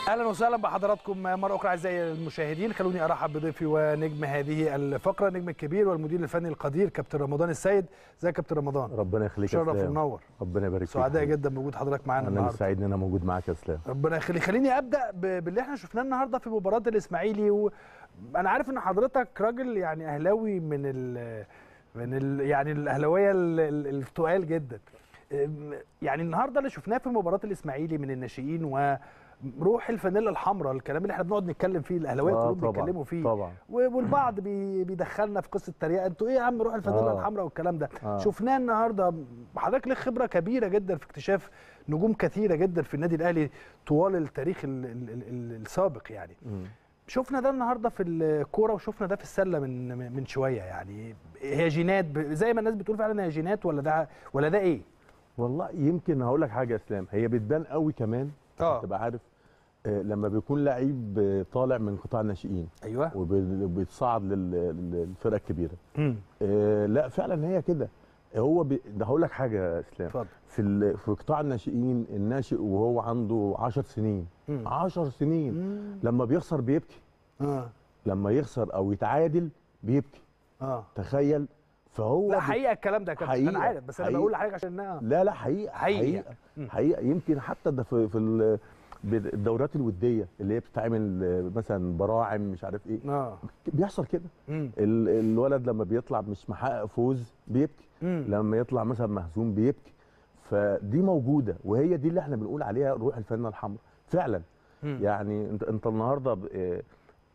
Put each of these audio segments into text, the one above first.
اهلا وسهلا بحضراتكم مره اخرى اعزائي المشاهدين خلوني ارحب بضيفي ونجم هذه الفقره النجم الكبير والمدير الفني القدير كابتن رمضان السيد ازيك يا كابتن رمضان ربنا يخليك يا شرف اسلام ومنور ربنا يبارك فيك سعداء جدا بوجود حضرتك معانا انا اللي النهارده سعيد ان انا موجود معاك يا اسلام ربنا يخلي خليني ابدا ب- باللي احنا شفناه النهارده في مباراه الاسماعيلي وانا عارف ان حضرتك راجل يعني اهلاوي من ال من ال يعني الاهلاويه ال- ال- التقال جدا أم، يعني النهارده اللي شفناه في مباراه الاسماعيلي من الناشئين وروح الفانيلا الحمراء الكلام اللي احنا بنقعد نتكلم فيه الاهلاويه آه، كلهم طبعاً، بيتكلموا فيه طبعا و- والبعض بي- بيدخلنا في قصه تريقه انتوا ايه يا عم روح الفانيلا آه. الحمراء والكلام ده آه. شفناه النهارده حضرتك ليك خبره كبيره جدا في اكتشاف نجوم كثيره جدا في النادي الاهلي طوال التاريخ ال ال ال ال السابق يعني مم. شفنا ده النهارده في الكوره وشفنا ده في السله من من شويه يعني هي جينات ب- زي ما الناس بتقول فعلا هي جينات ولا ده ولا ده ايه والله يمكن هقول لك حاجه يا اسلام هي بتبان قوي كمان آه. عشان تبقى عارف آه، لما بيكون لعيب آه، طالع من قطاع الناشئين ايوه وبيتصعد لل- لل- للفرقه الكبيره امم آه، لا فعلا هي كده هو بي... ده هقول لك حاجه يا اسلام اتفضل في ال... في قطاع الناشئين الناشئ وهو عنده 10 سنين مم. 10 سنين مم. لما بيخسر بيبكي اه لما يخسر او يتعادل بيبكي اه تخيل فهو لا بي- حقيقه الكلام ده يا كابتن انا حقيقة، عارف بس انا حقيقة. بقول لحضرتك عشان أنا- لا لا حقيقه حقيقة. حقيقه مم. حقيقه يمكن حتى ده في في ال- الدورات الوديه اللي هي بتتعمل آه، مثلا براعم مش عارف ايه اه بيحصل كده امم ال- الولد لما بيطلع مش محقق فوز بيبكي امم لما يطلع مثلا مهزوم بيبكي فدي موجوده وهي دي اللي احنا بنقول عليها روح الفنه الحمراء فعلا يعني انت انت النهارده ب- آه،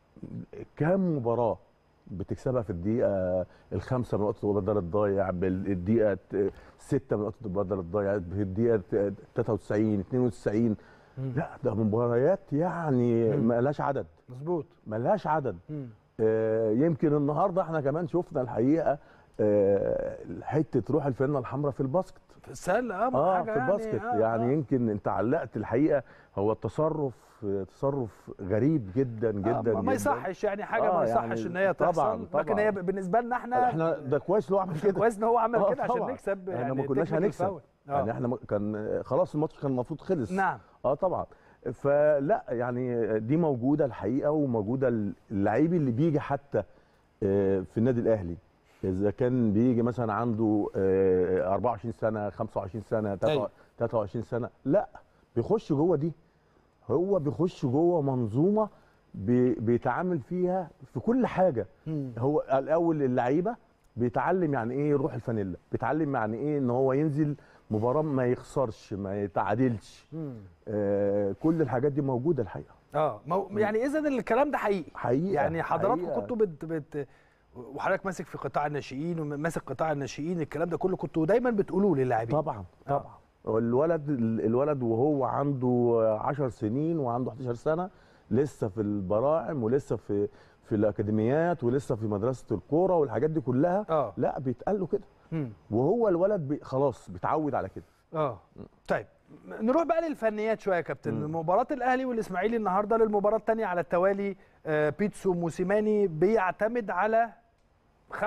كام مباراه بتكسبها في الدقيقه الخامسه من وقت البدل الضايع بالدقيقه ت- ستة من وقت البدل الضايع في الدقيقه ت- 93 92 لا ده مباريات يعني مم. ما لهاش عدد مظبوط ما لهاش عدد مم. آه، يمكن النهارده احنا كمان شفنا الحقيقه آه، حته روح الفنه الحمراء في الباسكت في السله اه ما اه حاجة في الباسكت آه يعني آه. يمكن انت علقت الحقيقه هو التصرف تصرف غريب جدا جدا آه، ما- ما جدا. يصحش يعني حاجه آه، ما يصحش يعني ان هي تحصل طبعاً، لكن طبعاً. هي بالنسبه لنا احنا احنا ده كويس لو عمل كده كويس ان هو عمل آه، كده عشان طبعاً. نكسب احنا يعني ما كناش technical هنكسب foul. يعني آه. احنا ما- كان خلاص الماتش كان المفروض خلص نعم اه طبعا فلا يعني دي موجوده الحقيقه وموجوده اللعيب اللي بيجي حتى آه، في النادي الاهلي اذا كان بيجي مثلا عنده آه، 24 سنه 25 سنه أيوة. 23 سنه لا بيخش جوه دي هو بيخش جوه منظومه بي- بيتعامل فيها في كل حاجه مم. هو الاول اللعيبه بيتعلم يعني ايه روح الفانيلا بيتعلم يعني ايه ان هو ينزل مباراه ما يخسرش ما يتعادلش مم. آه كل الحاجات دي موجوده الحقيقه اه مو... يعني اذا الكلام ده حقيقي حقيقه يعني حضراتكم حقيقة. كنتوا بت... بت... وحضرتك ماسك في قطاع الناشئين وماسك قطاع الناشئين الكلام ده كله كنتوا دايما بتقولوه للاعبين طبعا آه. طبعا الولد الولد وهو عنده 10 سنين وعنده 11 سنه لسه في البراعم ولسه في في الاكاديميات ولسه في مدرسه الكوره والحاجات دي كلها اه لا بيتقال له كده مم. وهو الولد بي خلاص بيتعود على كده اه طيب نروح بقى للفنيات شويه يا كابتن مباراه الاهلي والاسماعيلي النهارده للمباراه الثانيه على التوالي آه، بيتسو موسيماني بيعتمد على 95%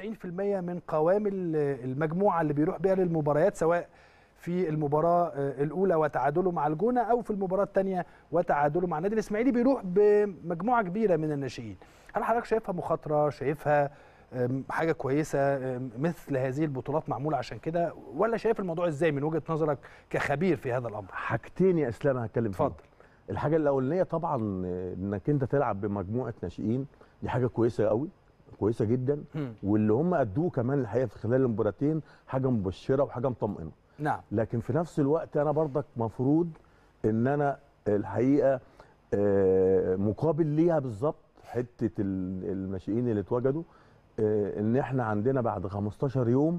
من قوام ال- المجموعه اللي بيروح بيها للمباريات سواء في المباراه آه، الاولى وتعادله مع الجونه او في المباراه الثانيه وتعادله مع النادي الاسماعيلي بيروح بمجموعه كبيره من الناشئين هل حضرتك شايفها مخاطره شايفها آم، حاجه كويسه آم، مثل هذه البطولات معموله عشان كده ولا شايف الموضوع ازاي من وجهه نظرك كخبير في هذا الامر حاجتين يا اسلام هتكلم فيهم اتفضل الحاجه الاولانيه طبعا آه، انك انت تلعب بمجموعه ناشئين دي حاجه كويسه قوي كويسه جدا مم. واللي هم ادوه كمان الحقيقه في خلال المباراتين حاجه مبشره وحاجه مطمئنه نعم لكن في نفس الوقت انا برضك مفروض ان انا الحقيقه آه، مقابل ليها بالظبط حته ال- الناشئين اللي اتوجدوا آه، ان احنا عندنا بعد 15 يوم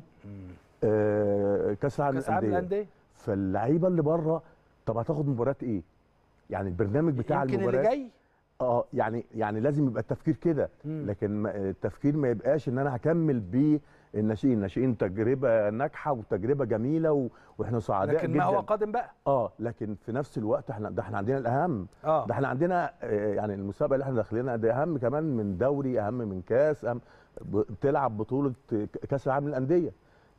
آه، كاس العالم كاس العالم للانديه للانديه فاللعيبه اللي بره طب هتاخد مباريات ايه؟ يعني البرنامج بتاع يمكن اللي المباريات جاي اه يعني يعني لازم يبقى التفكير كده مم. لكن ما- التفكير ما يبقاش ان انا هكمل بالناشئين الناشئين تجربه ناجحه وتجربه جميله و... واحنا سعداء لكن جدا ما هو قادم بقى اه لكن في نفس الوقت احنا ده احنا عندنا الاهم اه ده احنا عندنا آه، يعني المسابقه اللي احنا داخلينها ده اهم كمان من دوري اهم من كاس أهم بتلعب بطوله ك- كاس العالم للانديه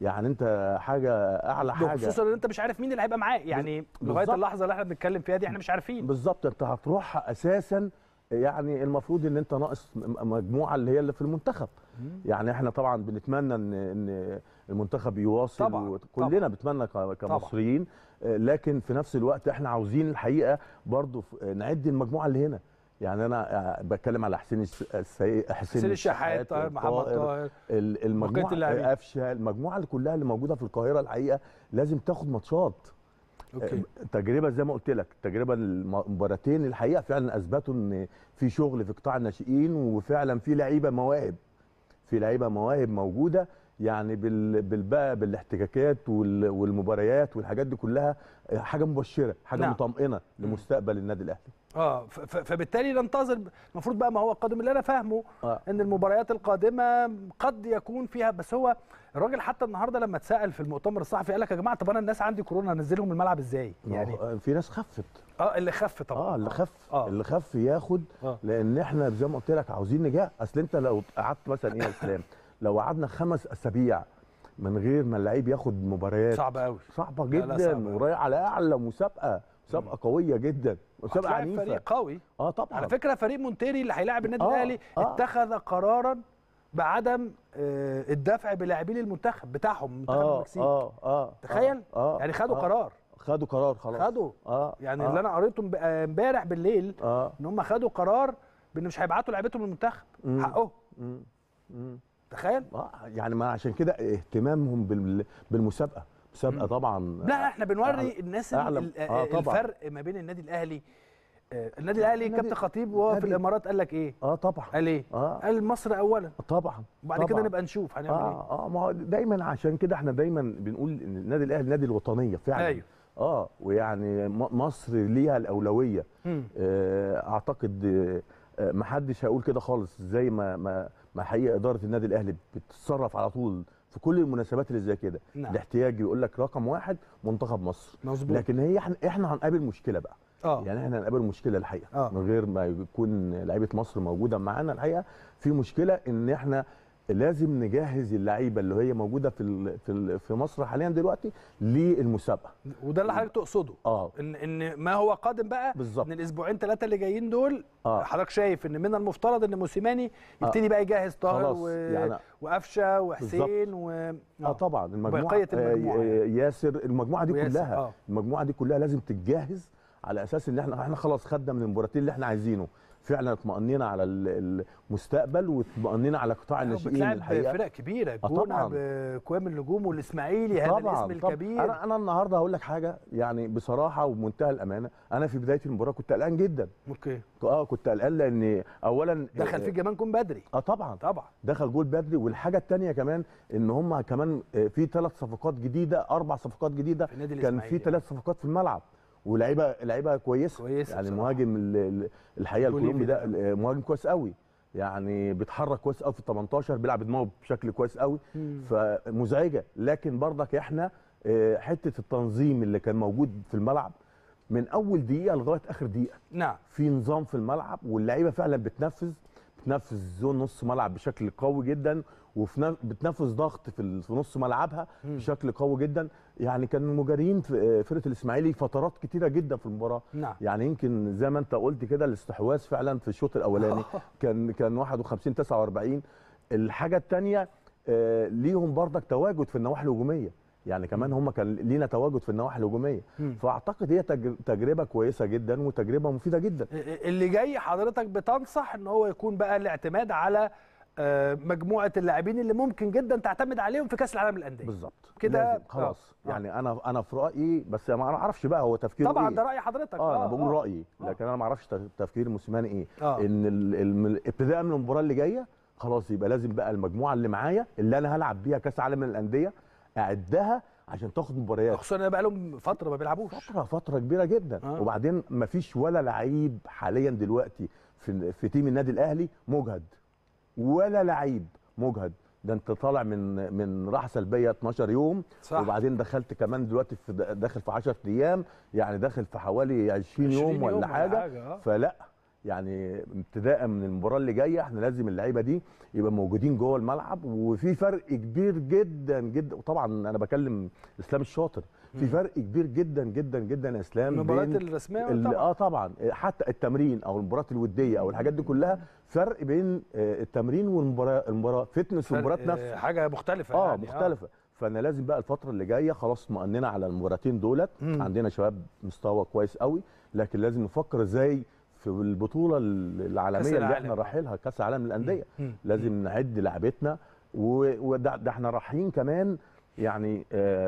يعني انت حاجه اعلى حاجه خصوصا ان انت مش عارف مين اللي هيبقى معاه يعني لغايه بالظبط. اللحظه اللي احنا بنتكلم فيها دي احنا مش عارفين بالظبط انت هتروح اساسا يعني المفروض ان انت ناقص م- مجموعه اللي هي اللي في المنتخب يعني احنا طبعا بنتمنى ان ان المنتخب يواصل طبعاً، وكلنا بنتمنى ك- كمصريين آه، لكن في نفس الوقت احنا عاوزين الحقيقه برضو ف- نعد المجموعه اللي هنا يعني انا آه، بتكلم على حسين الس- السي... حسين الشحات طاهر محمد طاهر، طاهر ال- بقية المجموعه اللاعبين. قفشه المجموعه اللي كلها اللي موجوده في القاهره الحقيقه لازم تاخد ماتشات اوكي تجربه زي ما قلت لك التجربه المباراتين الحقيقه فعلا اثبتوا ان في شغل في قطاع الناشئين وفعلا في لعيبه مواهب في لعيبه مواهب موجوده يعني بال بالبقى بالاحتكاكات وال- والمباريات والحاجات دي كلها حاجه مبشره حاجه نعم. نعم. مطمئنه لمستقبل النادي الاهلي اه ف- ف- فبالتالي ننتظر المفروض بقى ما هو القادم اللي انا فاهمه آه. ان المباريات القادمه قد يكون فيها بس هو الراجل حتى النهارده لما اتسال في المؤتمر الصحفي قال لك يا جماعه طب انا الناس عندي كورونا انزلهم الملعب ازاي يعني يعني في ناس خفت اه اللي خف طبعا اه اللي خف آه. آه. اللي خف ياخد آه. آه. لان احنا زي ما قلت لك عاوزين نجاح اصل انت لو قعدت مثلا ايه يا اسلام لو قعدنا خمس اسابيع من غير ما اللعيب ياخد مباريات صعب قوي صعبه لا، لا، جدا صعبة أوي. ورايح على اعلى مسابقه مسابقه قويه جدا مسابقه هتلاعب عنيفه فريق قوي اه طبعا على فكره فريق مونتيري اللي هيلاعب النادي آه، الاهلي آه. اتخذ قرارا بعدم آه، الدفع بلاعبين المنتخب بتاعهم منتخب اه المكسيك اه اه تخيل اه يعني خدوا آه. قرار خدوا قرار خلاص خدوا اه يعني آه. اللي انا قريته امب- آه، امبارح بالليل اه ان هم خدوا قرار بان مش هيبعتوا لعيبتهم المنتخب مم. حقهم مم. مم. تخيل اه يعني ما عشان كده اهتمامهم بال- بالمسابقه مسابقه طبعا لا احنا بنوري أعلى- الناس أعلى- ال- ال- آه، طبعاً. الفرق ما بين النادي الاهلي آه، النادي الاهلي النادي- كابتن خطيب وهو في النادي- الامارات قال لك ايه اه طبعا قال ايه اه قال مصر اولا طبعا وبعد طبعاً. كده نبقى نشوف هنعمل ايه اه اه ما هو دايما عشان كده احنا دايما بنقول ان النادي الاهلي نادي الوطنيه فعلا أيوه. اه ويعني م- مصر ليها الاولويه مم. آه اعتقد آه ما حدش هيقول كده خالص زي ما ما ما حقيقه اداره النادي الاهلي بتتصرف على طول في كل المناسبات اللي زي كده نعم. الاحتياج يقول لك رقم واحد منتخب مصر مظبوط لكن هي احنا احنا هنقابل مشكله بقى اه يعني احنا هنقابل مشكله الحقيقه آه. من غير ما يكون لعيبه مصر موجوده معانا الحقيقه في مشكله ان احنا لازم نجهز اللعيبه اللي هي موجوده في ال- في ال- في مصر حاليا دلوقتي للمسابقه وده اللي حضرتك تقصده اه ان ان ما هو قادم بقى بالظبط. ان الاسبوعين ثلاثه اللي جايين دول آه. حضرتك شايف ان من المفترض ان موسيماني يبتدي بقى يجهز طاهر خلاص، و... يعني- وقفشه وحسين و اه طبعا المجموعه بقية المجموعة آه يعني. ياسر المجموعه دي وياسر، كلها آه. المجموعه دي كلها لازم تتجهز على اساس ان احنا احنا خلاص خدنا من المباراتين اللي احنا عايزينه فعلا اطمأنينا على ال- المستقبل واطمأنينا على قطاع الناشئين بتلعب الحقيقه فرق كبيره آه، جونه طبعاً. بكوام النجوم والاسماعيلي هذا الاسم الكبير انا انا النهارده هقول لك حاجه يعني بصراحه وبمنتهى الامانه انا في بدايه المباراه كنت قلقان جدا اوكي اه كنت قلقان لان اولا دخل فيك كمان كون بدري اه طبعا طبعا دخل جول بدري والحاجه الثانيه كمان ان هم كمان آه، في ثلاث صفقات جديده اربع صفقات جديده في النادي كان الإسماعيلي. في ثلاث صفقات في الملعب ولعيبه لعيبه كويسه كويسة يعني بصراحة. المهاجم ال- ال- الحقيقه بوليفي الكولومبي ده ده. آه، مهاجم كويس قوي يعني بيتحرك كويس قوي في ال 18 بيلعب دماغه بشكل كويس قوي مم. فمزعجه لكن برضك احنا آه، حته التنظيم اللي كان موجود في الملعب من اول دقيقه لغايه اخر دقيقه نعم في نظام في الملعب واللعيبه فعلا بتنفذ بتنفذ زون نص ملعب بشكل قوي جدا وفي نف- بتنفذ ضغط في ال- في نص ملعبها مم. بشكل قوي جدا يعني كان مجاريين في فرقه الاسماعيلي فترات كتيره جدا في المباراه نعم يعني يمكن زي ما انت قلت كده الاستحواذ فعلا في الشوط الاولاني كان كان 51 49 الحاجه الثانيه ليهم برضك تواجد في النواحي الهجوميه يعني كمان هم كان لينا تواجد في النواحي الهجوميه مم. فاعتقد هي تج- تجربه كويسه جدا وتجربه مفيده جدا اللي جاي حضرتك بتنصح ان هو يكون بقى الاعتماد على آه، مجموعه اللاعبين اللي ممكن جدا تعتمد عليهم في كاس العالم للانديه بالظبط كده- لازم. خلاص آه. يعني انا انا في رايي بس ما انا اعرفش بقى هو تفكيره طبعا إيه. ده راي حضرتك اه انا بقول رايي آه. لكن انا ما اعرفش تف- تفكير موسيماني ايه آه. ان ال- الم- ابتداء من المباراه اللي جايه خلاص يبقى لازم بقى المجموعه اللي معايا اللي انا هلعب بيها كاس عالم الانديه اعدها عشان تاخد مباريات خصوصا ان بقى لهم فتره ما بيلعبوش فتره فتره كبيره جدا آه. آه. وبعدين ما فيش ولا لعيب حاليا دلوقتي في في تيم النادي الاهلي مجهد ولا لعيب مجهد ده انت طالع من من راحه سلبيه 12 يوم صح. وبعدين دخلت كمان دلوقتي في داخل في 10 ايام يعني داخل في حوالي 20 20 يوم ولا يوم ولا حاجه, حاجة، آه. فلا يعني ابتداء من المباراه اللي جايه احنا لازم اللعيبه دي يبقى موجودين جوه الملعب وفي فرق كبير جدا جدا وطبعا انا بكلم اسلام الشاطر في فرق كبير جدا جدا جدا يا اسلام المباريات بين الرسميه ال- طبعا اه طبعا حتى التمرين او المباريات الوديه او الحاجات دي كلها فرق بين آه، التمرين والمباراه المباراه فتنس فرق، والمباراه آه، نفسها حاجه مختلفه اه يعني مختلفه فانا لازم بقى الفتره اللي جايه خلاص مأننا على المباراتين دولت مم. عندنا شباب مستوى كويس قوي لكن لازم نفكر ازاي في البطوله العالميه اللي العالم. احنا رايحينها كاس العالم للانديه مم. لازم نعد لعبتنا و- وده ده احنا رايحين كمان يعني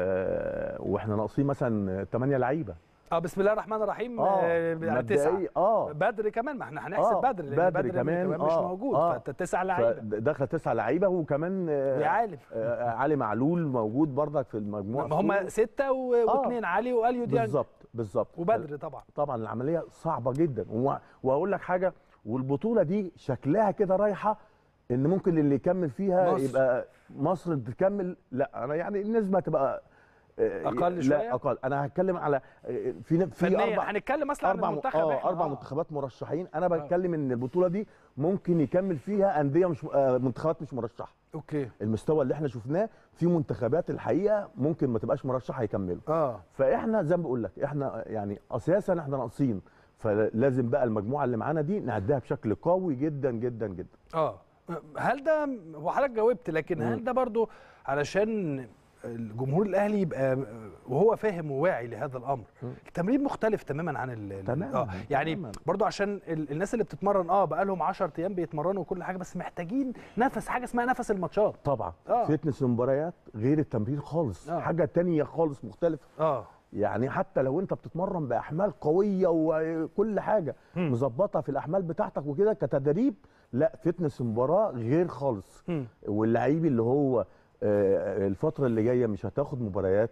آه واحنا ناقصين مثلا 8 لعيبه اه بسم الله الرحمن الرحيم اه آه تسعه مبدئيا اه بدري كمان ما احنا هنحسب آه، بدري لان بدري بدري كمان، كمان مش آه، موجود آه. فانت تسع لعيبه فدخل تسعة لعيبه وكمان آه، يا عالم آه، علي معلول موجود برضك في المجموعه ما هم سته و- واثنين علي واليو ديانج بالظبط بالظبط وبدري طبعا طبعا العمليه صعبه جدا و- واقول لك حاجه والبطوله دي شكلها كده رايحه ان ممكن اللي يكمل فيها مصر. يبقى مصر تكمل لا انا يعني النسبه تبقى آه، أقل لا شوية؟ اقل انا هتكلم على آه، في في فنيا اربع هنتكلم اصلا عن اربع م- المنتخب اه إحنا، اربع آه. منتخبات مرشحين انا بتكلم ان البطوله دي ممكن يكمل فيها انديه مش آه، منتخبات مش مرشحه اوكي المستوى اللي احنا شفناه في منتخبات الحقيقه ممكن ما تبقاش مرشحه يكملوا اه فاحنا زي ما بقول لك احنا يعني اساسا احنا ناقصين فلازم بقى المجموعه اللي معانا دي نعدها بشكل قوي جدا جدا جدا اه هل ده هو حضرتك جاوبت لكن هل مم. ده برضو علشان الجمهور الاهلي يبقى وهو فاهم وواعي لهذا الامر مم. التمرين مختلف تماما عن ال ال- تماماً، اه يعني تماماً. برضو عشان ال الناس اللي بتتمرن اه بقى لهم 10 ايام بيتمرنوا وكل حاجه بس محتاجين نفس حاجه اسمها نفس الماتشات طبعا آه. فتنس المباريات غير التمرين خالص آه. حاجه تانية خالص مختلفه اه يعني حتى لو انت بتتمرن باحمال قويه وكل حاجه مم. مظبطه في الاحمال بتاعتك وكده كتدريب لا فتنس المباراه غير خالص مم. واللعيب اللي هو آه، الفتره اللي جايه مش هتاخد مباريات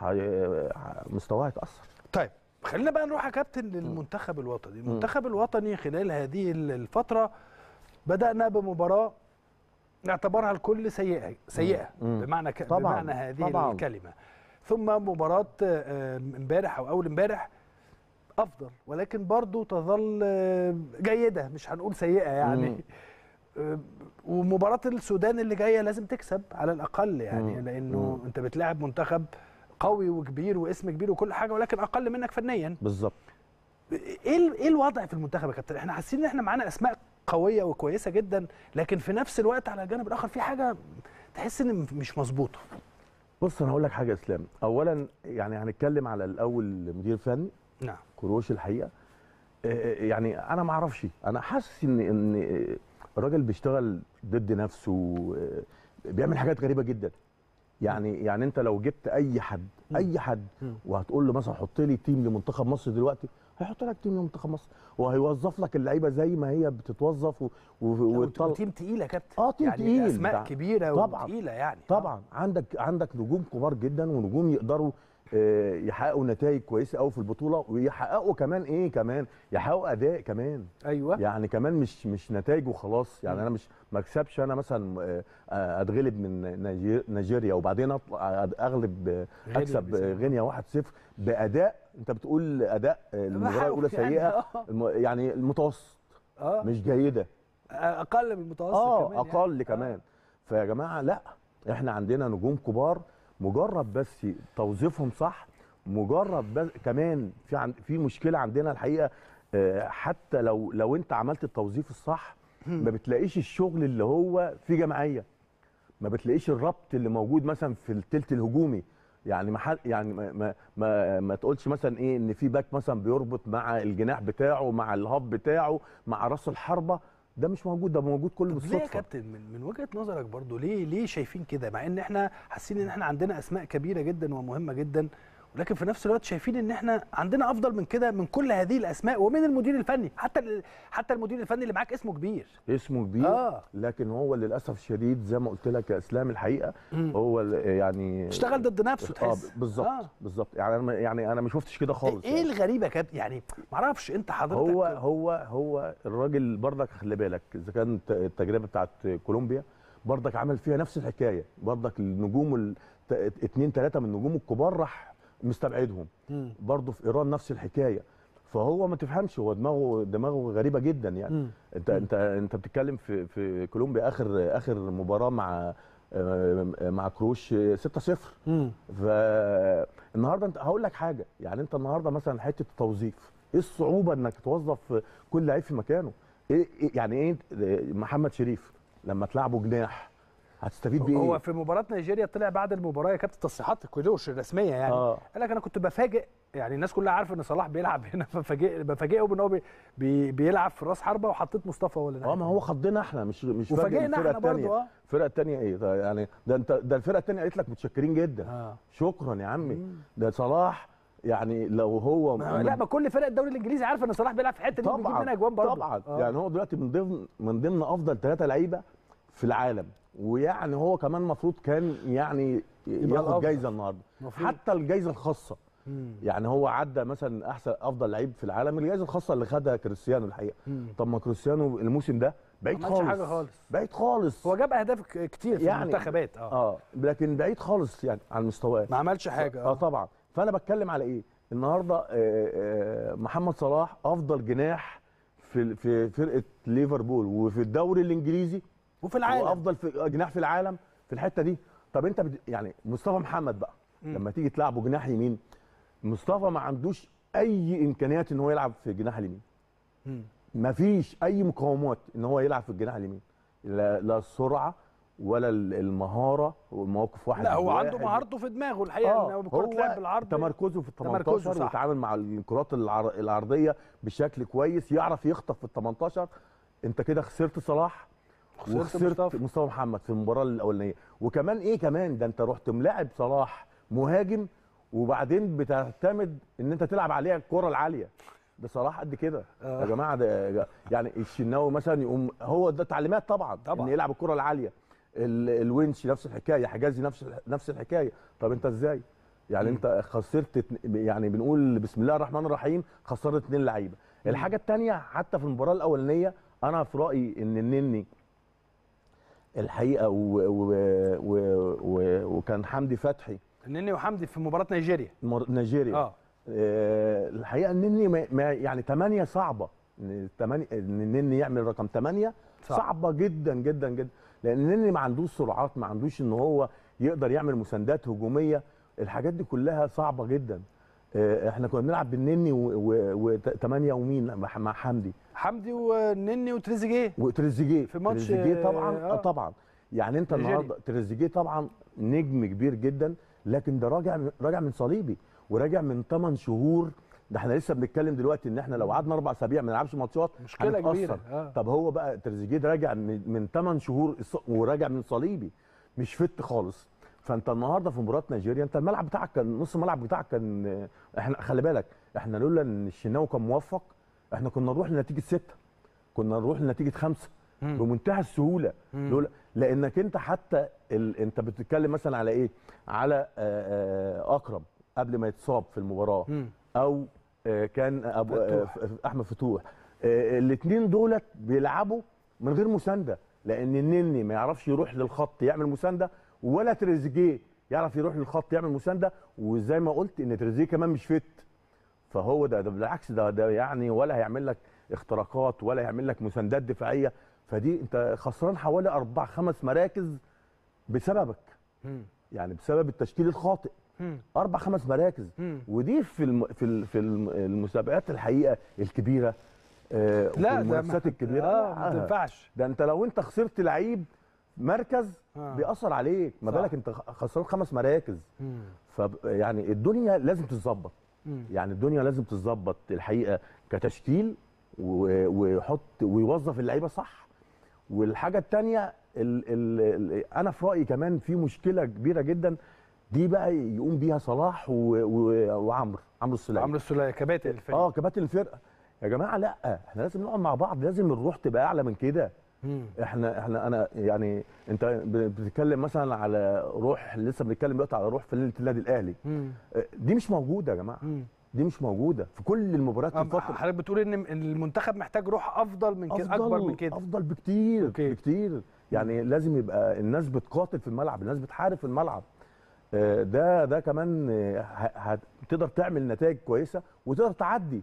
هي- ه- مستواه هيتاثر طيب خلينا بقى نروح يا كابتن للمنتخب الوطني المنتخب الوطني خلال هذه الفترة بدأنا بمباراة نعتبرها الكل سيئة سيئة مم. بمعنى ك... طبعاً، بمعنى هذه طبعاً. الكلمة ثم مباراة آه، امبارح أو أول امبارح أفضل ولكن برضو تظل آه، جيدة مش هنقول سيئة يعني مم. آه، ومباراة السودان اللي جاية لازم تكسب على الأقل يعني مم. لأنه مم. أنت بتلاعب منتخب قوي وكبير واسم كبير وكل حاجة ولكن أقل منك فنيا بالظبط ايه ال- ايه الوضع في المنتخب يا كابتن احنا حاسين ان احنا معانا اسماء قويه وكويسه جدا لكن في نفس الوقت على الجانب الاخر في حاجه تحس ان م- مش مظبوطه بص انا هقول لك حاجه يا اسلام اولا يعني هنتكلم على الاول مدير فني نعم كروش الحقيقه آه، يعني انا ما اعرفش انا حاسس ان ان الراجل بيشتغل ضد نفسه آه، بيعمل حاجات غريبه جدا يعني يعني انت لو جبت اي حد مم. اي حد مم. وهتقول له مثلا حط لي تيم لمنتخب مصر دلوقتي هيحط لك تيم لمنتخب مصر وهيوظف لك اللعيبه زي ما هي بتتوظف و- و- وتطلع وتيم تقيل يا كابتن اه تيم يعني تقيل اسماء بتاع- كبيره طبعاً. وتقيله يعني طبعا عندك عندك نجوم كبار جدا ونجوم يقدروا آه، يحققوا نتائج كويسه قوي في البطوله ويحققوا كمان ايه كمان يحققوا اداء كمان ايوه يعني كمان مش مش نتائج وخلاص يعني مم. انا مش ما اكسبش انا مثلا آه، آه، اتغلب من نيجي- نيجيريا وبعدين اطلع أد- اغلب آه، غينيا اكسب بيساو. آه، غينيا 1-0 باداء انت بتقول اداء آه، المباراه بحاول الاولى يعني، سيئه آه. الم- يعني المتوسط اه مش جيده اقل من المتوسط اه كمان اقل يعني. كمان فيا جماعه لا احنا عندنا نجوم كبار مجرد بس توظيفهم صح مجرد بس كمان في عن في مشكله عندنا الحقيقه آه، حتى لو لو انت عملت التوظيف الصح ما بتلاقيش الشغل اللي هو في جماعيه ما بتلاقيش الربط اللي موجود مثلا في التلت الهجومي يعني ما حد- يعني ما ما ما, ما تقولش مثلا ايه ان في باك مثلا بيربط مع الجناح بتاعه مع الهاب بتاعه مع راس الحربه ده مش موجود ده موجود كله طب ليه يا بالصدفه كابتن من, من وجهه نظرك برضو ليه ليه شايفين كده مع ان احنا حاسين ان احنا عندنا اسماء كبيره جدا ومهمه جدا ولكن في نفس الوقت شايفين ان احنا عندنا افضل من كده من كل هذه الاسماء ومن المدير الفني حتى ال- حتى المدير الفني اللي معاك اسمه كبير اسمه كبير آه. لكن هو للاسف الشديد زي ما قلت لك يا اسلام الحقيقه مم. هو ال- يعني اشتغل ضد نفسه اه تحس بالظبط آه. بالظبط يعني انا يعني انا ما شفتش كده خالص ايه يعني. الغريبه يا كابتن يعني معرفش انت حضرتك هو هو هو الراجل برضك خلي بالك اذا كانت التجربه بتاعت كولومبيا برضك عمل فيها نفس الحكايه برضك النجوم ال- ت- اتنين تلاته من النجوم الكبار راح مستبعدهم مم. برضه في ايران نفس الحكايه فهو ما تفهمش هو دماغه دماغه غريبه جدا يعني مم. انت انت انت بتتكلم في في كولومبيا اخر اخر مباراه مع آه، مع كروش 6-0 مم. فالنهارده انت هقول لك حاجه يعني انت النهارده مثلا حته التوظيف ايه الصعوبه انك توظف كل لعيب في مكانه ايه إيه- يعني ايه محمد شريف لما تلعبه جناح هتستفيد بايه هو في مباراه نيجيريا طلع بعد المباراه يا كابتن تصريحات كويلوش الرسميه يعني اه قال لك انا كنت بفاجئ يعني الناس كلها عارفه ان صلاح بيلعب هنا ففاجئ بفاجئهم ان هو بي بي بيلعب في راس حربه وحطيت مصطفى ولا اه ما هو خضنا احنا مش مش فاجئ وفاجئنا الفرقة احنا برضه التانية. اه الفرقه الثانيه ايه ده يعني ده انت ده الفرقه الثانيه قالت لك متشكرين جدا اه شكرا يا عمي مم. ده صلاح يعني لو هو ما لا ما كل فرق الدوري الانجليزي عارفه ان صلاح بيلعب في الحته دي بيجيب منها طبعا اجوان برضه طبعا آه. يعني هو دلوقتي من ضمن من ضمن افضل ثلاثه لعيبه في العالم ويعني هو كمان المفروض كان يعني يبقى ياخد الأفضل. جايزه النهارده المفروض. حتى الجايزه الخاصه مم. يعني هو عدى مثلا احسن افضل لعيب في العالم الجائزه الخاصه اللي خدها كريستيانو الحقيقه مم. طب ما كريستيانو الموسم ده بعيد ما عملش خالص حاجه خالص بعيد خالص هو جاب اهداف ك- كتير في يعني- المنتخبات اه اه لكن بعيد خالص يعني عن مستواه ما عملش حاجه اه طبعا فانا بتكلم على ايه النهارده آه، آه، محمد صلاح افضل جناح في في فرقه ليفربول وفي الدوري الانجليزي وفي العالم وافضل في جناح في العالم في الحته دي طب انت بت... يعني مصطفى محمد بقى مم. لما تيجي تلعبه جناح يمين مصطفى ما عندوش اي امكانيات ان هو يلعب في الجناح اليمين مم. ما فيش اي مقاومات ان هو يلعب في الجناح اليمين لا, لا السرعه ولا ال- المهاره والمواقف واحد لا هو واحد. عنده مهارته في دماغه الحقيقه اه ان هو بكره لعب بالعرض تمركزه في ال تمركزه 18 صح. ويتعامل مع الكرات العر... العرضيه بشكل كويس يعرف يخطف في ال 18 انت كده خسرت صلاح خسرت وخسرت مصطفى. مصطفى محمد في المباراه الاولانيه وكمان ايه كمان ده انت رحت ملاعب صلاح مهاجم وبعدين بتعتمد ان انت تلعب عليها الكره العاليه ده صلاح قد كده آه. يا جماعه ده يعني الشناوي مثلا يقوم هو ده تعليمات طبعا طبعا. ان يلعب الكره العاليه ال- الونش نفس الحكايه حجازي نفس نفس الحكايه طب انت ازاي يعني مم. انت خسرت اتن- يعني بنقول بسم الله الرحمن الرحيم خسرت اثنين لعيبه الحاجه الثانيه حتى في المباراه الاولانيه انا في رايي ان النني الحقيقه و و و و وكان حمدي فتحي النني وحمدي في مباراه نيجيريا مر- نيجيريا اه آه، الحقيقه النني ما ما- يعني 8 صعبه ان 8 ان النني يعمل رقم 8 صعب. صعبه جدا جدا جدا لان النني ما عندوش سرعات ما عندوش ان هو يقدر يعمل مساندات هجوميه الحاجات دي كلها صعبه جدا آه، احنا كنا بنلعب بالنني و8 ومين مع مع حمدي حمدي والنني وتريزيجيه وتريزيجيه في ماتش، تريزيجيه طبعا آه. اه طبعا يعني انت نيجيريا. النهارده تريزيجيه طبعا نجم كبير جدا لكن ده راجع راجع من صليبي وراجع من 8 شهور ده احنا لسه بنتكلم دلوقتي ان احنا لو قعدنا اربع اسابيع ما نلعبش ماتشات مشكله هنتأثر. كبيره اه طب هو بقى تريزيجيه ده راجع من من 8 شهور الص- وراجع من صليبي مش فت خالص فانت النهارده في مباراه نيجيريا انت الملعب بتاعك كان نص الملعب بتاعك كان احنا خلي بالك احنا لولا ان الشناوي كان موفق احنا كنا نروح لنتيجه سته كنا نروح لنتيجه خمسه مم. بمنتهى السهوله مم. لولا لانك انت حتى ال... انت بتتكلم مثلا على ايه على آه، آه، اكرم قبل ما يتصاب في المباراه مم. او آه، كان ابو آه، فتوح. ف- احمد فتوح الاثنين دولت بيلعبوا من غير مسانده لان النني ما يعرفش يروح للخط يعمل مسانده ولا تريزيجيه يعرف يروح للخط يعمل مسانده وزي ما قلت ان تريزيجيه كمان مش فت فهو ده, ده بالعكس ده ده يعني ولا هيعمل لك اختراقات ولا هيعمل لك مساندات دفاعيه فدي انت خسران حوالي اربع خمس مراكز بسببك مم. يعني بسبب التشكيل الخاطئ مم. اربع خمس مراكز مم. ودي في الم... في ال... في الم- المسابقات الحقيقه الكبيره آه وفي لا ده المنافسات ما- الكبيره اه ما لا. تنفعش ده انت لو انت خسرت لعيب مركز آه. بيأثر عليك ما صح. بالك انت خسران خمس مراكز مم. ف يعني الدنيا لازم تتظبط مم. يعني الدنيا لازم تتظبط الحقيقه كتشكيل و- ويحط ويوظف اللعيبه صح والحاجه الثانيه ال ال ال انا في رايي كمان في مشكله كبيره جدا دي بقى يقوم بيها صلاح و- و- وعمرو عمرو السوليه عمرو السوليه كباتن الفريق اه كباتن الفرقه يا جماعه لا احنا لازم نقعد مع بعض لازم الروح تبقى اعلى من كده مم. احنا احنا انا يعني انت ب- بتتكلم مثلا على روح لسه بنتكلم دلوقتي على روح في ليله النادي الاهلي مم. اه، دي مش موجوده يا جماعه مم. دي مش موجوده في كل المباريات آه، الفتره حضرتك بتقول ان إن المنتخب محتاج روح افضل من كده اكبر من كده افضل بكتير أوكي. بكتير يعني لازم يبقى الناس بتقاتل في الملعب الناس بتحارب في الملعب آه، ده ده كمان آه، ه- هت- تقدر تعمل نتائج كويسه وتقدر تعدي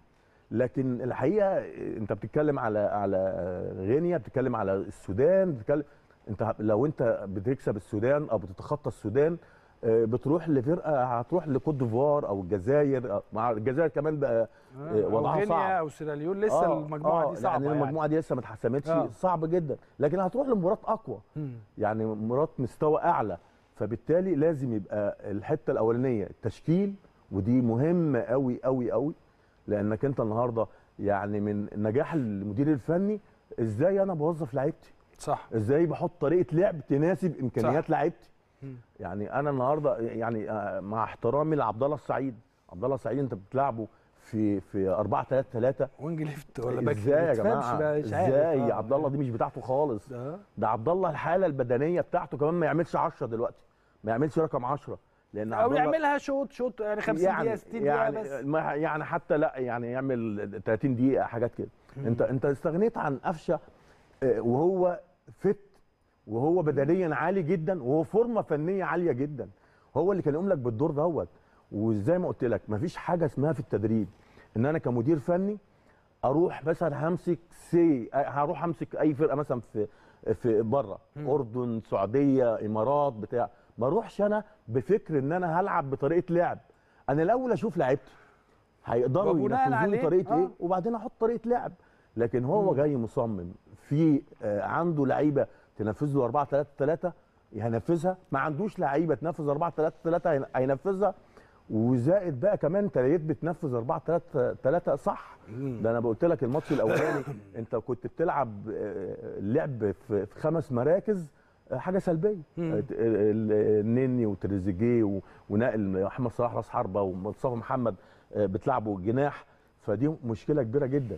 لكن الحقيقه انت بتتكلم على على غينيا بتتكلم على السودان بتتكلم انت لو انت بتكسب السودان او بتتخطى السودان آه، بتروح لفرقه هتروح لكوت ديفوار او الجزائر آه، مع الجزائر كمان بقى آه، أو وضعها غينيا صعب او سيراليون لسه آه، المجموعه آه، دي صعبه يعني يعني, المجموعه دي لسه ما اتحسمتش آه. صعب جدا لكن هتروح لمباراه اقوى مم. يعني مباراه مستوى اعلى فبالتالي لازم يبقى الحته الاولانيه التشكيل ودي مهمه قوي قوي قوي لانك انت النهارده يعني من نجاح المدير الفني ازاي انا بوظف لعيبتي صح ازاي بحط طريقه لعب تناسب امكانيات صح. لعيبتي مم. يعني انا النهارده يعني آه، مع احترامي لعبد الله السعيد عبد الله السعيد انت بتلعبه في في 4 3 3 وينج ليفت ولا باك ازاي يا ما تفهمش جماعه بقى، مش عارف. ازاي آه. عبد الله دي مش بتاعته خالص ده ده عبد الله الحاله البدنيه بتاعته كمان ما يعملش 10 دلوقتي ما يعملش رقم 10 لان او عبد الله يعملها شوط شوط يعني 50 دقيقه 60 دقيقه يعني بس ما يعني حتى لا يعني يعمل 30 دقيقه حاجات كده انت انت استغنيت عن قفشه آه، وهو فت وهو بدنيا عالي جدا وهو فورمه فنيه عاليه جدا هو اللي كان يقوم لك بالدور دوت وزي ما قلت لك مفيش حاجه اسمها في التدريب ان انا كمدير فني اروح مثلا همسك سي هروح امسك اي فرقه مثلا في في بره اردن سعوديه امارات بتاع ما اروحش انا بفكر ان انا هلعب بطريقه لعب انا الاول اشوف لعيبتي هيقدروا وبناء ينفذوا عليه، لي طريقه آه. ايه وبعدين احط طريقه لعب لكن هو جاي مصمم في آه، عنده لعيبه تنفذ له 4 3 3 هينفذها ما عندوش لعيبه تنفذ 4 3 3 هينفذها وزائد بقى كمان انت لقيت بتنفذ 4 3 3 صح ده انا قلت لك الماتش الاولاني انت كنت بتلعب آه، اللعب في في خمس مراكز آه، حاجه سلبيه مم. آه، ال- ال- النني وتريزيجيه و- ونقل محمد صلاح راس حربه ومصطفى محمد آه، بتلعبوا جناح فدي مشكله كبيره جدا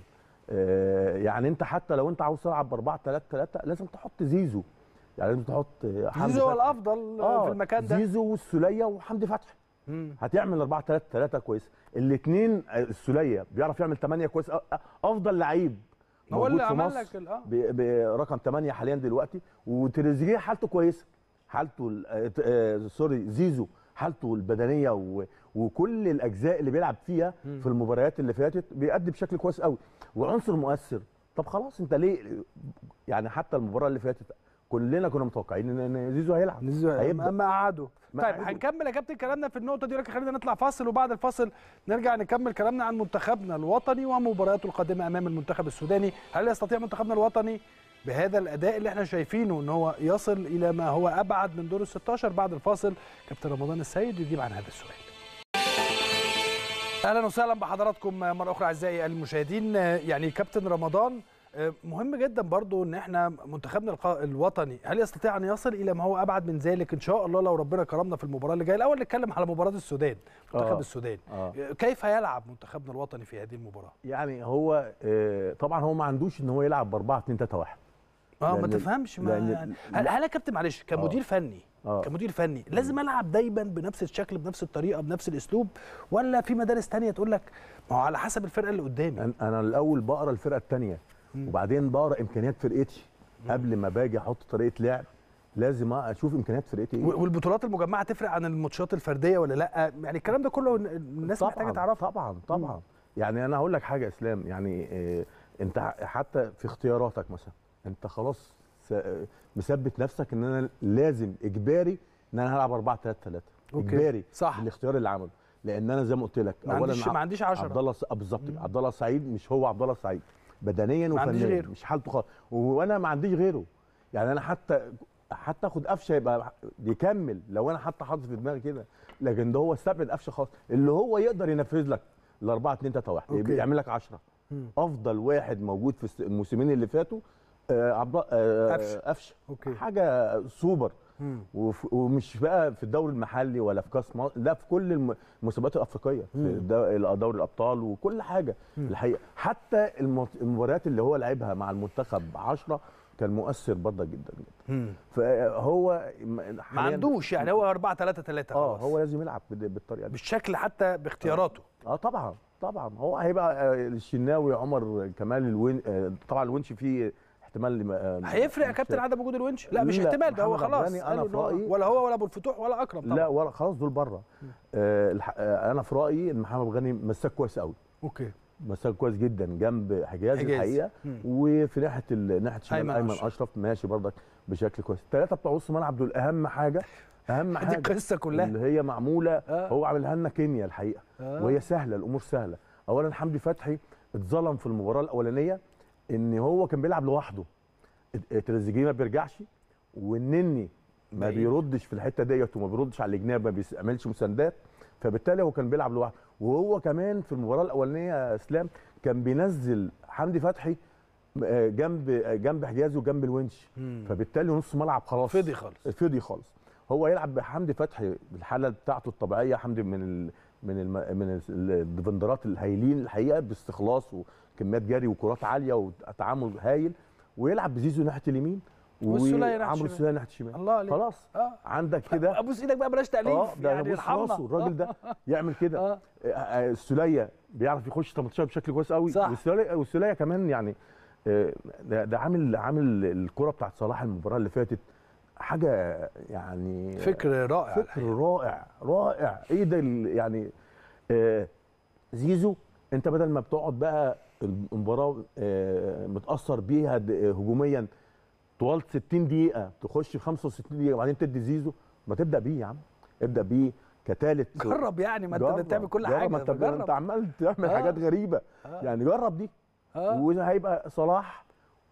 آه، يعني انت حتى لو انت عاوز تلعب ب 4 3 3 لازم تحط زيزو يعني لازم تحط آه، حمدي زيزو هو فتحي. الافضل آه، في المكان ده زيزو والسوليه وحمدي فتحي مم. هتعمل 4 3 3 كويس الاثنين السوليه بيعرف يعمل 8 كويس أ- أ- افضل لعيب هو موجود اللي في عمل مصر لك ال- اه ب- برقم 8 حاليا دلوقتي وتريزيجيه حالته كويسه حالته ال- آه، آه، سوري زيزو حالته البدنيه و... وكل الاجزاء اللي بيلعب فيها في المباريات اللي فاتت بيأدي بشكل كويس قوي وعنصر مؤثر طب خلاص انت ليه يعني حتى المباراه اللي فاتت كلنا كنا متوقعين ان إن زيزو هيلعب زيزو هيبدأ. ما قعدوا ما طيب قعدوا. هنكمل يا كابتن كلامنا في النقطه دي لكن خلينا نطلع فاصل وبعد الفاصل نرجع نكمل كلامنا عن منتخبنا الوطني ومبارياته القادمه امام المنتخب السوداني هل يستطيع منتخبنا الوطني بهذا الاداء اللي احنا شايفينه ان هو يصل الى ما هو ابعد من دور ال 16 بعد الفاصل كابتن رمضان السيد يجيب عن هذا السؤال اهلا وسهلا بحضراتكم مره اخرى اعزائي المشاهدين يعني كابتن رمضان مهم جدا برضو ان احنا منتخبنا الق- الوطني هل يستطيع ان يصل الى ما هو ابعد من ذلك ان شاء الله لو ربنا كرمنا في المباراه اللي جايه الاول نتكلم على مباراه السودان منتخب آه. السودان آه. كيف يلعب منتخبنا الوطني في هذه المباراه يعني هو آه، طبعا هو ما عندوش ان هو يلعب ب 4 2 3 1 اه ما لأن- تفهمش ما لأن- يعني هل هل يا كابتن معلش كمدير فني آه. كمدير فني لازم العب دايما بنفس الشكل بنفس الطريقه بنفس الاسلوب ولا في مدارس تانية تقول لك ما هو على حسب الفرقه اللي قدامي أنا- انا الاول بقرا الفرقه الثانيه وبعدين بقرا امكانيات فرقتي قبل ما باجي احط طريقه لعب لازم اشوف امكانيات فرقتي ايه والبطولات المجمعه تفرق عن الماتشات الفرديه ولا لا يعني الكلام ده كله الناس محتاجه تعرفه طبعا طبعا يعني انا هقول لك حاجه يا اسلام يعني آه، انت ح- حتى في اختياراتك مثلا انت خلاص س- آه، مثبت نفسك ان انا لازم اجباري ان انا هلعب 4 3 3 أوكي. اجباري صح. الاختيار اللي عمله لان انا زي ما قلت لك ما عنديش ما عنديش 10 عبد الله س- آه، بالظبط كده. عبد الله السعيد مش هو عبد الله السعيد بدنيا ما عنديش وفنيا غيره. مش حالته خالص وانا ما عنديش غيره يعني انا حتى حتى اخد قفشه يبقى يكمل لو انا حتى حاطط في دماغي كده لكن ده هو استبعد قفشه خالص اللي هو يقدر ينفذ لك ال 4 2 3 1 أوكي. يعمل لك 10 مم. افضل واحد موجود في الس- الموسمين اللي فاتوا آه، عبد آه، قفشة. قفشه أوكي. حاجه سوبر مم. وف- ومش بقى في الدوري المحلي ولا في كاس مصر لا في كل الم- المسابقات الافريقيه في الدو- دوري الابطال وكل حاجه الحقيقه حتى المت- المباريات اللي هو لعبها مع المنتخب 10 كان مؤثر برضه جدا جدا مم. فهو م- ما حالياً- عندوش يعني هو 4 3 3 اه هو لازم يلعب بال- بالطريقه دي بالشكل حتى باختياراته اه طبعا طبعا هو هيبقى آه، الشناوي عمر كمال الوين آه، طبعا الونش فيه احتمال آه، هيفرق يا كابتن عدم وجود الونش لا مش لا، احتمال ده هو محمد خلاص عبداني أنا قالوا في إن هو رأيي- ولا هو ولا ابو الفتوح ولا اكرم طبعا لا ولا خلاص دول بره آه الح- آه انا في رايي ان محمد غني مساك كويس قوي اوكي مساك كويس جدا جنب حجاز, حجاز. الحقيقه مم. وفي ناحيه ال... ناحيه الشمال أيمن ايمن أشرف. اشرف. اشرف ماشي برضك بشكل كويس الثلاثه بتوع نص الملعب دول اهم حاجه اهم دي حاجه القصه كلها اللي هي معموله آه. هو عاملها لنا كينيا الحقيقه آه. وهي سهله الامور سهله اولا حمدي فتحي اتظلم في المباراه الاولانيه ان هو كان بيلعب لوحده تريزيجيه ما بيرجعش والنني ما بعيد. بيردش في الحته ديت وما بيردش على الجناب ما بيعملش مساندات فبالتالي هو كان بيلعب لوحده وهو كمان في المباراه الاولانيه يا اسلام كان بينزل حمدي فتحي آه، جنب آه، جنب حجازي وجنب الونش مم. فبالتالي نص ملعب خلاص فضي خالص فضي خالص هو يلعب بحمدي فتحي بالحاله بتاعته الطبيعيه حمدي من ال من الم من ال- الديفندرات الهايلين الحقيقه باستخلاص وكميات جري وكرات عاليه وتعامل هايل ويلعب بزيزو ناحيه اليمين والسولية ناحية وعمرو الشمال. السوليه ناحيه الشمال الله عليك خلاص اه عندك كده ابوس ايدك بقى بلاش تاليف اه ده يعني يعني ارحمنا راسه الراجل ده يعمل كده اه آه، آه، السوليه بيعرف يخش 18 بشكل كويس قوي صح. والسوليه والسوليه كمان يعني آه، ده, ده عامل عامل الكره بتاعت صلاح المباراه اللي فاتت حاجه يعني فكر رائع فكر الحقيقة. رائع رائع ايه ده ال- يعني آه زيزو انت بدل ما بتقعد بقى المباراه آه متاثر بيها د- آه، هجوميا طوال 60 دقيقه تخش في 65 دقيقه وبعدين تدي زيزو ما تبدا بيه يا عم ابدا بيه كثالث جرب يعني ما انت جرب، بتعمل كل جرب، حاجه ما انت فجرب. انت عمال تعمل آه. حاجات غريبه آه. يعني جرب دي آه. وهيبقى صلاح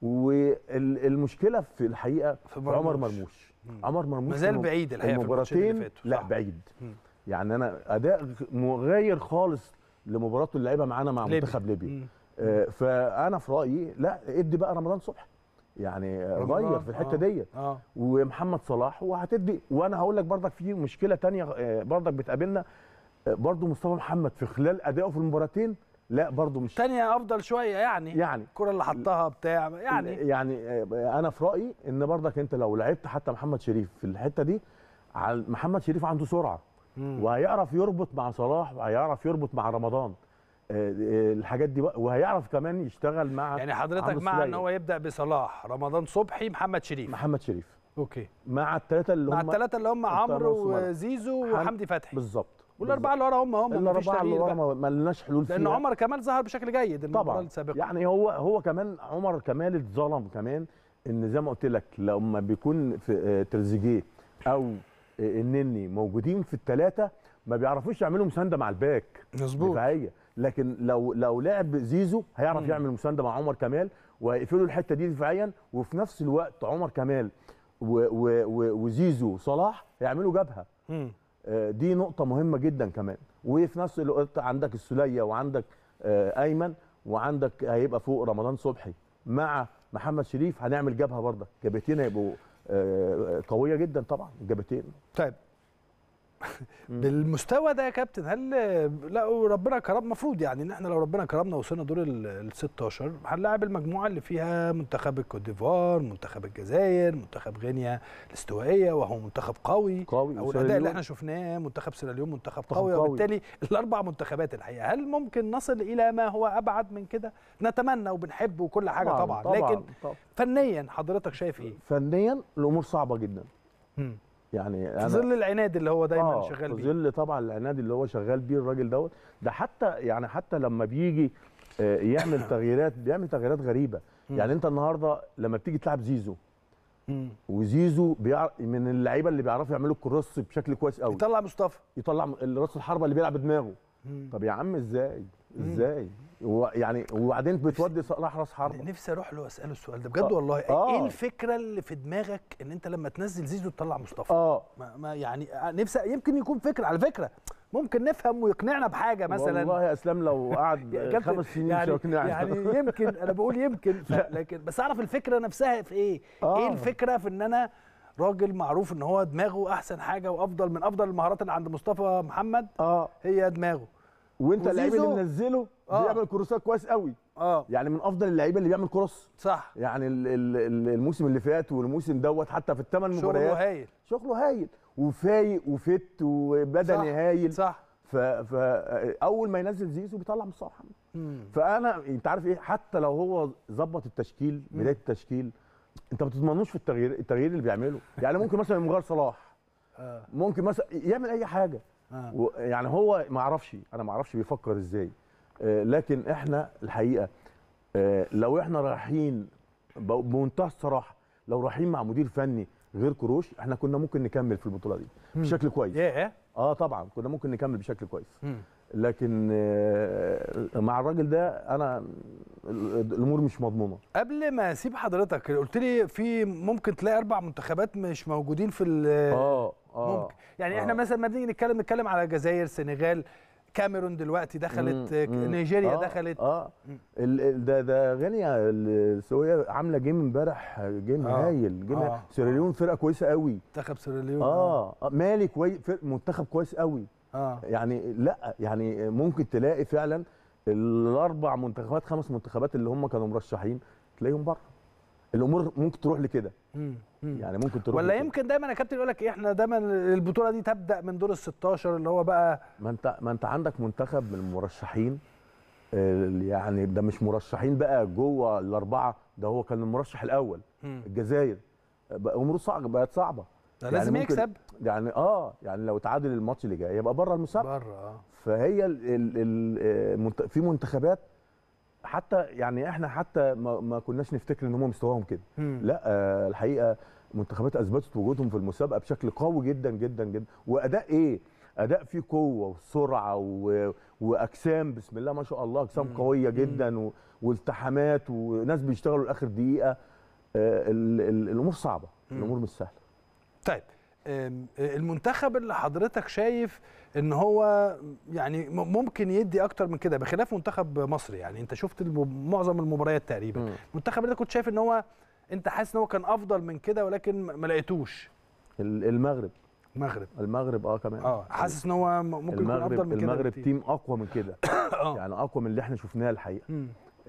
والمشكله في الحقيقه في في عمر مرموش. مرموش عمر مرموش مازال في بعيد الحقيقة في الماتشين اللي المباراتين فاتوا، لا صح. بعيد مم. يعني انا اداء مغاير خالص لمباراته اللي لعبها معانا مع ليبيا. منتخب ليبيا مم. آه، فانا في رايي لا ادي بقى رمضان صبحي يعني آه، رمضان، غير في الحته آه. ديت اه ومحمد صلاح وهتدي وانا هقول لك برضك في مشكله تانية آه، برضك بتقابلنا آه، برضو مصطفى محمد في خلال ادائه في المباراتين لا برضو مش تانية افضل شويه يعني يعني الكره اللي حطها بتاع يعني يعني آه، انا في رايي ان برضك انت لو لعبت حتى محمد شريف في الحته دي على محمد شريف عنده سرعه مم. وهيعرف يربط مع صلاح وهيعرف يربط مع رمضان آه، آه، الحاجات دي بقى وهيعرف كمان يشتغل مع يعني حضرتك عمرو مع ان السولية. هو يبدا بصلاح رمضان صبحي محمد شريف محمد شريف اوكي مع الثلاثه اللي مع هم الثلاثه اللي هم بتوع عمرو نص ملعب. وزيزو حم- وحمدي فتحي بالظبط والاربعه اللي ورا هم هم مفيش الاربعه اللي تغيير ورا بقى. ما- ما لناش حلول فيها لان عمر كمال ظهر بشكل جيد المباراه طبعا السابقه يعني هو هو كمان عمر كمال اتظلم كمان ان زي ما قلت لك لما بيكون في آه، تريزيجيه او آه، النني موجودين في الثلاثه ما بيعرفوش يعملوا مسانده مع الباك مظبوط دفاعيه لكن لو لو لعب زيزو هيعرف مم. يعمل مسانده مع عمر كمال وهيقفلوا الحته دي دفاعيا وفي نفس الوقت عمر كمال و و و وزيزو صلاح هيعملوا جبهه مم. آه، دي نقطة مهمة جدا كمان وفي نفس الوقت عندك السولية وعندك آه، أيمن وعندك هيبقى فوق رمضان صبحي مع محمد شريف هنعمل جبهة برضه جبهتين هيبقوا آه، قوية جدا طبعا الجبهتين طيب بالمستوى ده يا كابتن هل لا ربنا كرم المفروض يعني ان احنا لو ربنا كرمنا وصلنا دور ال 16 هنلاعب المجموعه اللي فيها منتخب الكوت ديفوار منتخب الجزائر منتخب غينيا الاستوائيه وهو منتخب قوي قوي او وسيراليون. الاداء اللي احنا شفناه منتخب سيراليون منتخب منتخب قوي قوي. وبالتالي الاربع منتخبات الحقيقه هل ممكن نصل الى ما هو ابعد من كده نتمنى وبنحب وكل حاجه طبعا, طبعا لكن طبعا. فنيا حضرتك شايف ايه فنيا الأمور صعبة جدا مم. يعني في ظل العناد اللي هو دايما آه، شغال في بيه ظل طبعا العناد اللي هو شغال بيه الراجل دوت ده حتى يعني حتى لما بيجي آه، يعمل تغييرات بيعمل تغييرات غريبه مم. يعني انت النهارده لما بتيجي تلعب زيزو مم. وزيزو بيعرف من اللعيبه اللي بيعرفوا يعملوا الكروس بشكل كويس قوي يطلع مصطفى يطلع م- راس الحربه اللي بيلعب بدماغه مم. طب يا عم ازاي ازاي هو يعني وبعدين بتودي صلاح راس حربه نفسي اروح له واساله السؤال ده بجد آه. والله آه. ايه الفكره اللي في دماغك ان انت لما تنزل زيزو تطلع مصطفى اه ما, ما يعني نفسي يمكن يكون فكره على فكره ممكن نفهم ويقنعنا بحاجه مثلا والله يا اسلام لو قعد يا كابتن، خمس سنين يعني, مش هيقنعني. يعني يمكن انا بقول يمكن ف... لكن بس اعرف الفكره نفسها في ايه آه. ايه الفكره في ان انا راجل معروف ان هو دماغه احسن حاجه وافضل من افضل المهارات اللي عند مصطفى محمد اه هي دماغه وانت اللعيب اللي وزيزو- منزله آه. بيعمل كروسات كويس قوي اه يعني من افضل اللعيبه اللي بيعمل كروس صح يعني ال- ال- ال- الموسم اللي فات والموسم دوت حتى في الثمان شغله مباريات هايل شغله هايل وفايق وفت وبدني صح. هايل صح ف- فاول ما ينزل زيزو بيطلع مصطفى محمد مم. فانا انت عارف ايه حتى لو هو ظبط التشكيل بدايه التشكيل انت ما بتضمنوش في التغيير التغيير اللي بيعمله يعني ممكن مثلا مغير صلاح آه. ممكن مثلا يعمل اي حاجه آه. و- يعني هو ما اعرفش انا ما اعرفش بيفكر ازاي آه، لكن احنا الحقيقه آه، لو احنا رايحين ب- بمنتهى الصراحه لو رايحين مع مدير فني غير كروش احنا كنا ممكن نكمل في البطوله دي بشكل كويس ياه اه طبعا كنا ممكن نكمل بشكل كويس مم. لكن آه، مع الراجل ده انا ال- الامور مش مضمونه قبل ما اسيب حضرتك قلت لي في ممكن تلاقي اربع منتخبات مش موجودين في ال- اه اه ممكن يعني آه. احنا مثلا ما بنيجي نتكلم نتكلم على الجزائر السنغال كاميرون دلوقتي دخلت مم، مم. نيجيريا آه، دخلت اه مم. ال- ال- ده ده غينيا السويه عامله جيم امبارح جيم آه، هايل جيم آه، سيراليون فرقه كويسه قوي منتخب سيراليون اه آه، مالي كويس فرق- منتخب كويس قوي اه يعني لا يعني ممكن تلاقي فعلا الاربع منتخبات خمس منتخبات اللي هم كانوا مرشحين تلاقيهم بره الامور ممكن تروح لكده مم. مم. يعني ممكن تروح ولا لكده. يمكن دايما يا كابتن يقول لك ايه احنا دايما البطوله دي تبدا من دور ال 16 اللي هو بقى ما انت ما انت عندك منتخب من المرشحين آه، يعني ده مش مرشحين بقى جوه الاربعه ده هو كان المرشح الاول مم. الجزائر بقى اموره صعبه بقت صعبه ده يعني لازم ممكن- يكسب يعني اه يعني لو تعادل الماتش اللي جاي يبقى بره المسابقه بره اه فهي ال ال ال آه، منت- في منتخبات حتى يعني احنا حتى ما, ما كناش نفتكر ان هم مستواهم كده مم. لا آه، الحقيقه منتخبات اثبتت وجودهم في المسابقه بشكل قوي جدا جدا جدا واداء ايه اداء فيه قوه وسرعه و... واجسام بسم الله ما شاء الله اجسام مم. قويه جدا و... والتحامات وناس بيشتغلوا لاخر دقيقه آه، ال... ال... الامور صعبه مم. الامور مش سهله طيب أم، المنتخب اللي حضرتك شايف ان هو يعني م- ممكن يدي اكتر من كده بخلاف منتخب مصر يعني انت شفت الم- معظم المباريات تقريبا مم. المنتخب اللي كنت شايف ان هو انت حاسس ان هو كان افضل من كده ولكن ما ما لقيتوش ال- المغرب المغرب المغرب اه كمان اه حاسس ان هو م- ممكن يكون افضل المغرب من كده المغرب بكتير. تيم اقوى من كده اه يعني اقوى من اللي احنا شفناه الحقيقه مم.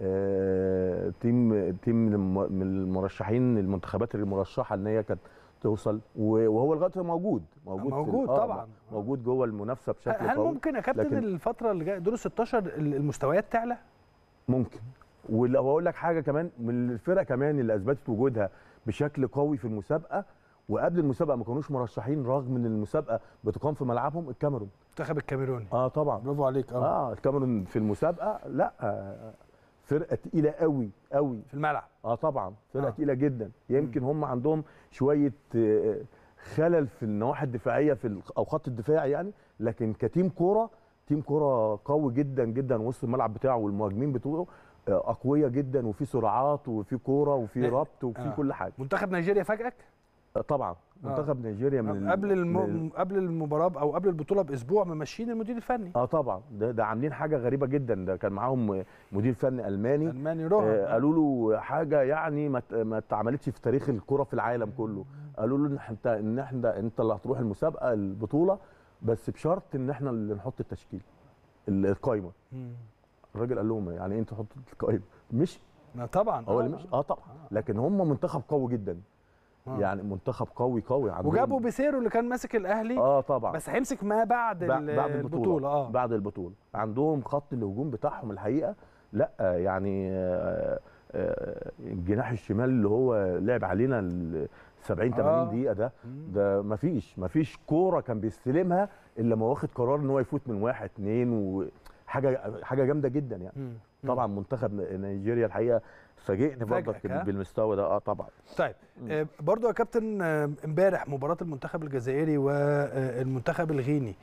آه، تيم تيم من الم- من المرشحين المنتخبات المرشحه ان هي كانت توصل و- وهو لغايه دلوقتي موجود موجود في ال- موجود آه، طبعا. موجود جوه المنافسه بشكل هل قوي ممكن يا كابتن لكن- الفتره اللي جايه دور ال 16 ال- المستويات تعلى؟ ممكن ولو اقول لك حاجه كمان من الفرق كمان اللي اثبتت وجودها بشكل قوي في المسابقه وقبل المسابقه ما كانوش مرشحين رغم ان المسابقه بتقام في ملعبهم الكاميرون المنتخب الكاميروني اه طبعا برافو عليك اه اه الكاميرون في المسابقه لا آه، فرقه تقيله قوي قوي في الملعب اه طبعا فرقه آه. آه. تقيله جدا يمكن هم عندهم شويه آه، خلل في النواحي الدفاعيه في ال- او خط الدفاع يعني لكن كتيم كوره تيم كوره قوي جدا جدا وسط الملعب بتاعه والمهاجمين بتوعه آه، اقوياء جدا وفي سرعات وفي كوره وفي إيه؟ ربط وفي آه. كل حاجه منتخب نيجيريا فاجئك؟ آه، طبعا منتخب نيجيريا من ال- قبل من ال- الم... قبل المباراه او قبل البطوله باسبوع ممشيين المدير الفني اه طبعا ده ده عاملين حاجه غريبه جدا ده كان معاهم مدير فني الماني الماني روح آه، قالوا له حاجه يعني ما ت- ما اتعملتش في تاريخ الكره في العالم كله قالوا له ان انت ان احنا انت اللي هتروح المسابقه البطوله بس بشرط ان احنا اللي نحط التشكيل ال- القايمه مم. الراجل قال لهم يعني انت تحط القايمه مش ما طبعا هو اللي مش اه طبعا لكن هم منتخب قوي جدا آه. يعني منتخب قوي قوي عندهم وجابوا بيسيرو اللي كان ماسك الاهلي اه طبعا بس هيمسك ما بعد, بع- ال- بعد البطوله, البطوله اه بعد البطوله عندهم خط الهجوم بتاعهم الحقيقه لا آه، يعني آه، آه، الجناح الشمال اللي هو لعب علينا ال 70 80 آه. دقيقه ده مم. ده مفيش مفيش كوره كان بيستلمها الا ما واخد قرار ان هو يفوت من واحد اتنين وحاجه حاجه جامده جدا يعني مم. طبعا منتخب نيجيريا الحقيقه فاجئني فاجئك، برضك ها؟ بالمستوى ده اه طبعا طيب آه، برضو يا كابتن آه، امبارح مباراه المنتخب الجزائري والمنتخب الغيني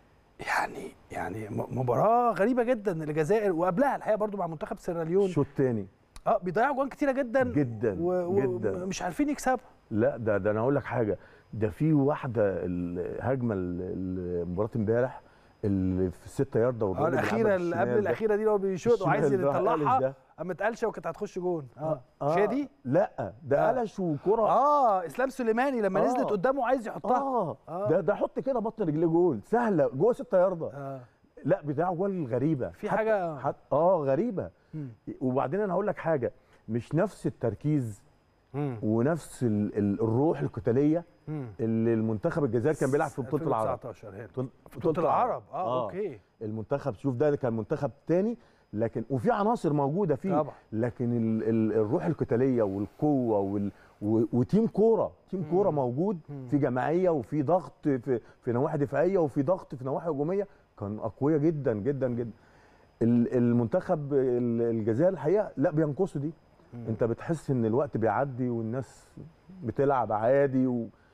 يعني يعني م- مباراه غريبه جدا الجزائر وقبلها الحقيقه برضو مع منتخب سيراليون شوط تاني اه بيضيعوا جوان كتيره جدا جدا جدا ومش عارفين يكسبوا لا ده ده انا اقول لك حاجه ده في واحده الهجمه ال- مباراه امبارح اللي في الستة ياردة اه والراجل الاخيره بيلعبها اللي بالشمال قبل ده. الاخيره دي لو بيشوط وعايز الشمال ده، قلش يطلعها ده. قامت قلشه وكانت هتخش جون اه آه مش هي دي؟ لا ده آه. قلش وكرة اه اسلام سليماني لما آه. نزلت قدامه عايز يحطها اه, آه. ده ده حط كده بطن رجليه جول سهله جوه 6 ياردة آه. لا بتاع جول غريبه في حتى- حاجة- حت اه غريبه مم. وبعدين انا هقول لك حاجه مش نفس التركيز مم. ونفس ال ال الروح القتاليه مم. اللي المنتخب الجزائر كان بيلعب في بطوله العرب 2019 هنا في بطوله العرب اه, اوكي المنتخب شوف ده كان منتخب تاني لكن وفي عناصر موجوده فيه طبعا. لكن ال ال الروح القتاليه والقوه وال و- وتيم كوره تيم كوره موجود في جماعيه وفي ضغط في في نواحي دفاعيه وفي ضغط في نواحي هجوميه كان اقوياء جدا جدا جدا ال- المنتخب ال- الجزائر الحقيقه لا بينقصوا دي انت بتحس ان الوقت بيعدي والناس بتلعب عادي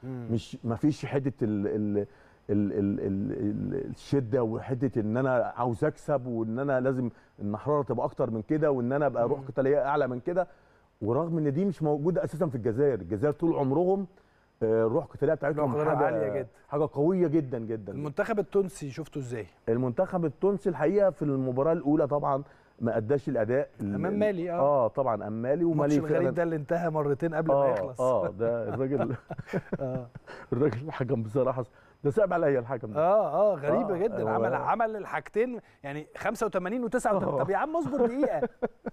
ومش ما فيش حته ال ال ال ال ال ال الشده وحته ان انا عاوز اكسب وان انا لازم النحراره تبقى اكتر من كده وان انا ابقى روح قتاليه اعلى من كده ورغم ان دي مش موجوده اساسا في الجزائر الجزائر طول عمرهم آه، الروح القتاليه بتاعتهم روح قتالية حاجه عالية جدا. حاجه قويه جدا جدا المنتخب التونسي شفته ازاي المنتخب التونسي الحقيقه في المباراه الاولى طبعا ما اداش الاداء ال- أمام مالي، آه. اه طبعا امام مالي الماتش ومالي الغريب فعلا ده اللي انتهى مرتين قبل ما اه يخلص اه ده الراجل اه الراجل الحكم بصراحه ده صعب عليا الحكم ده اه اه غريبه آه، جدا هو- عمل عمل الحاجتين يعني 85 و89 آه. طب يا عم اصبر دقيقه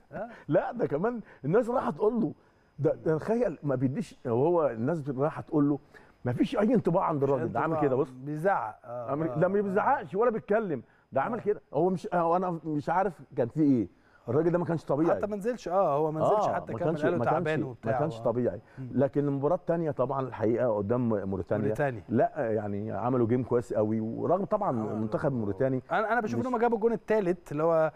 لا ده كمان الناس رايحه تقول له ده ده تخيل ما بيديش هو الناس رايحه تقول له ما فيش اي انطباع عند الراجل ده عامل كده بص بيزعق اه عامل آه، ده ما آه. بيزعقش ولا بيتكلم ده عامل كده هو مش هو انا مش عارف كان في ايه الراجل ده ما كانش طبيعي حتى ما نزلش اه هو ما نزلش حتى ما كمل كانش قالوا ما تعبان كانش وبتاع ما كانش آه. طبيعي لكن المباراه الثانيه طبعا الحقيقه قدام موريتانيا موريتانيا. لا يعني عملوا جيم كويس قوي ورغم طبعا المنتخب الموريتاني انا انا بشوف مش- ان هم جابوا الجون الثالث اللي هو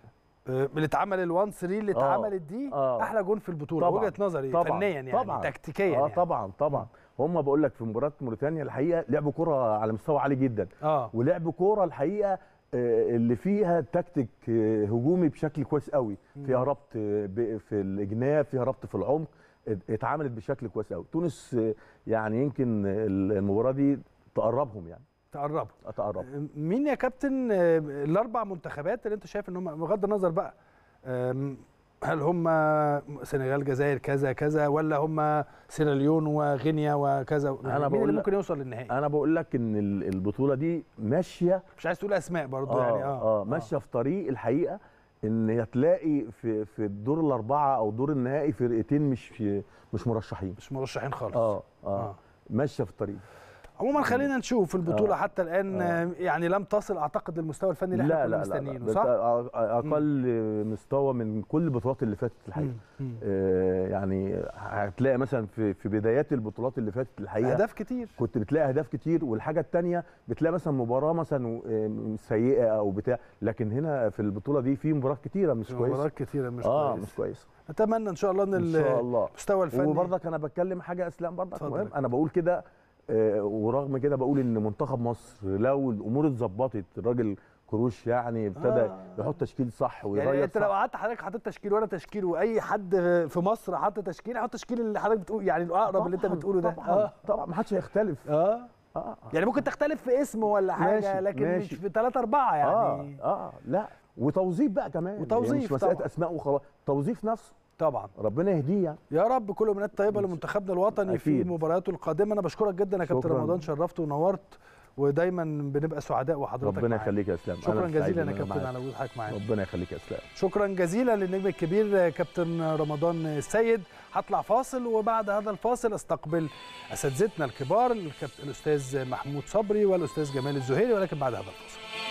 آه، اللي اتعمل ال 1 3 اللي آه، اتعملت دي آه. احلى جون في البطوله طبعاً، وجهه نظري طبعاً، فنيا يعني طبعاً. تكتيكيا اه يعني. طبعا طبعا هم بقول لك في مباراه موريتانيا الحقيقه لعبوا كره على مستوى عالي جدا اه ولعبوا كوره الحقيقه آه، اللي فيها تكتيك آه، هجومي بشكل كويس قوي فيها ربط آه، ب- في الجناب فيها ربط في العمق ات- اتعملت بشكل كويس قوي تونس آه، يعني يمكن المباراه دي تقربهم يعني تقربوا تقرب مين يا كابتن آه، الاربع منتخبات اللي انت شايف ان هم بغض النظر بقى آم، هل هم سنغال جزائر كذا كذا ولا هم سيراليون وغينيا وكذا أنا مين بقول اللي لك- ممكن يوصل للنهائي انا بقول لك ان ال- البطوله دي ماشيه مش عايز تقول اسماء برضه اه يعني اه اه ماشيه في طريق الحقيقه ان هتلاقي في في الدور الاربعه او دور النهائي فرقتين مش مش مرشحين مش مرشحين خالص اه اه آه. ماشيه في الطريق عموما خلينا نشوف البطوله آه. حتى الان آه. يعني لم تصل اعتقد للمستوى الفني اللي احنا لا كنا لا لا, مستنيينه لا صح؟ ده أ- اقل مستوى من كل البطولات اللي فاتت الحقيقه مم. مم. آه يعني هتلاقي مثلا في في بدايات البطولات اللي فاتت الحقيقه اهداف كتير كنت بتلاقي اهداف كتير والحاجه الثانيه بتلاقي مثلا مباراه مثلا آه، سيئه او بتاع لكن هنا في البطوله دي في مباريات كتيره مش كويسه مباريات كتيره مش اه كويس مش كويس اتمنى ان شاء الله ان ان شاء الله المستوى الفني وبرضك انا بتكلم حاجه اسلام برضك اتفضل. مهم انا بقول كده آه، ورغم كده بقول ان منتخب مصر لو الامور اتظبطت الراجل كروش يعني ابتدى آه. آه. يحط تشكيل صح ويغير يعني انت لو صح قعدت حضرتك حاطط تشكيل وانا تشكيل واي حد في مصر حط تشكيل حط تشكيل اللي حضرتك بتقول يعني الاقرب اللي انت طبعاً، بتقوله ده طبعا اه طبعا ما حدش هيختلف اه اه يعني ممكن تختلف في اسم ولا حاجه ماشي، لكن ماشي. مش في ثلاثة أربعة يعني اه اه لا وتوظيف بقى كمان وتوظيف يعني مش مساله طبعاً. اسماء وخلاص توظيف نفسه طبعا ربنا يهديه يعني يا رب كل امنيات طيبه لمنتخبنا الوطني في أكيد. مبارياته القادمه انا بشكرك جدا يا كابتن شكراً. رمضان شرفت ونورت ودايما بنبقى سعداء وحضرتك ربنا معانا. يخليك يا اسلام شكرا أنا سعيد جزيلا إن يا أنا كابتن معاك. على وجود حضرتك معانا ربنا يخليك يا اسلام شكرا جزيلا للنجم الكبير كابتن رمضان السيد هطلع فاصل وبعد هذا الفاصل استقبل اساتذتنا الكبار الكابتن الاستاذ محمود صبري والاستاذ جمال الزهيري ولكن بعد هذا الفاصل